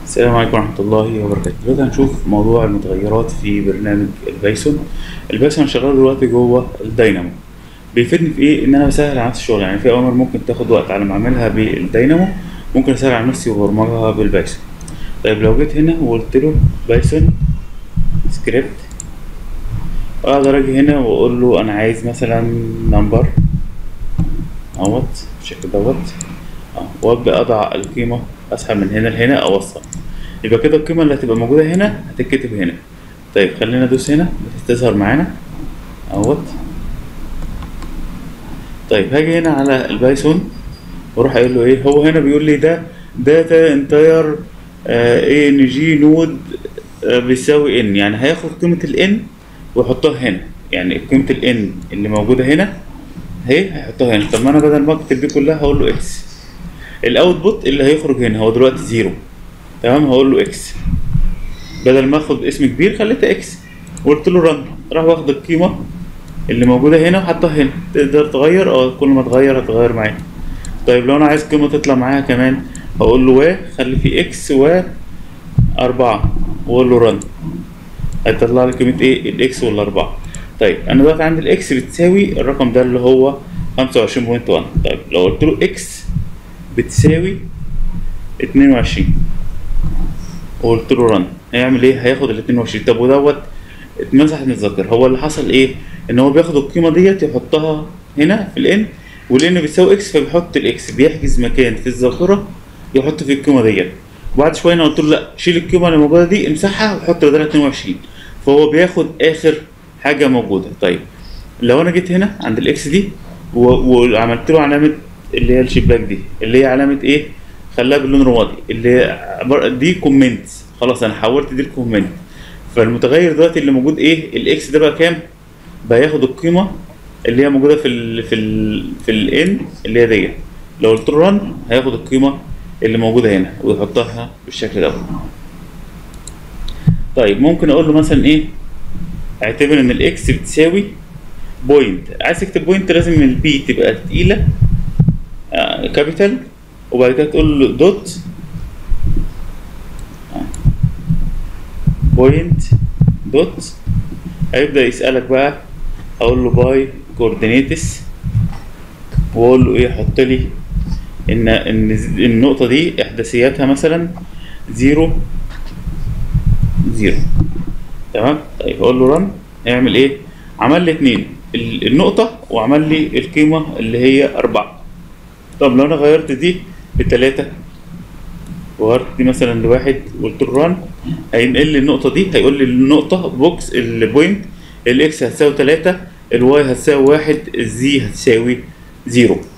السلام عليكم ورحمة الله وبركاته دلوقتي هنشوف موضوع المتغيرات في برنامج البايثون البايثون شغال دلوقتي جوه الداينامو بيفيدني في ايه ان انا بسهل على نفسي الشغل يعني في اوامر ممكن تاخد وقت على ما اعملها بالداينامو ممكن اسهل على نفسي وبرمجها بالبايثون طيب لو جيت هنا وقلت له بايثون سكريبت اقدر اجي هنا واقول له انا عايز مثلا نمبر اهوت بالشكل دوت اه وابدا اضع القيمه اسحب من هنا لهنا اوصل يبقى كده القيمه اللي هتبقى موجوده هنا هتتكتب هنا طيب خلينا ندوس هنا تظهر معانا اهوت طيب هاجي هنا على البايثون واروح قايل له ايه هو هنا بيقول لي ده داتا انتاير اي ان جي نود بيساوي ان يعني هياخد قيمه الان ويحطها هنا يعني قيمه الان اللي موجوده هنا اهي هيحطها هنا طب ما انا بدل ما اكتب دي كلها هقول له اكس الاوتبوت اللي هيخرج هنا هو دلوقتي زيرو تمام هقول له اكس بدل ما اخد اسم كبير خليتها اكس وقلت له رن راح واخد القيمه اللي موجوده هنا وحطها هنا تقدر تغير اه كل ما تغير هتغير معايا طيب لو انا عايز قيمه تطلع معايا كمان هقول له و خلي فيه اكس و أربعة واقول له رن هيطلع لي قيمه ايه الاكس والاربعه طيب انا دلوقتي عندي الاكس بتساوي الرقم ده اللي هو 25.1 طيب لو قلت له اكس بتساوي 22 وقلت له رن هيعمل ايه هياخد ال 22 طب ودوت اتمسح من الذاكره هو اللي حصل ايه ان هو بياخد القيمه ديت يحطها هنا في الان والان بيساوي اكس فبيحط الاكس بيحجز مكان في الذاكره يحط فيه القيمه ديت وبعد شويه انا قلت له لا شيل القيمه اللي موجوده دي امسحها وحط بدلها 22 فهو بياخد اخر حاجه موجوده طيب لو انا جيت هنا عند الاكس دي وعملت له علامه اللي هي الشباك دي اللي هي علامه ايه خلاها باللون الرمادي اللي هي دي كومنت خلاص انا حولت دي الكومنت فالمتغير دلوقتي اللي موجود ايه الاكس ده بقى كام بقى ياخد القيمه اللي هي موجوده في ال في ال في الان اللي هي ديت لو قلت له رن هياخد القيمه اللي موجوده هنا ويحطها بالشكل ده طيب ممكن اقول له مثلا ايه اعتبر ان الاكس بتساوي بوينت عايز تكتب بوينت لازم البي تبقى تقيله آه كابيتال وبعد كده تقول له دوت بوينت دوت هيبدا يسالك بقى اقول له باي كوردينيتس واقول له ايه حط لي ان ان النقطه دي احداثياتها مثلا زيرو زيرو تمام طيب اقول له رن هيعمل ايه عمل لي اتنين النقطه وعمل لي القيمه اللي هي أربعة طب لو انا غيرت دي بتلاتة وغيرت دي مثلا لواحد وقلت له رن هينقل لي النقطة دي هيقول لي النقطة بوكس البوينت الاكس هتساوي تلاتة الواي هتساوي واحد الزي هتساوي زيرو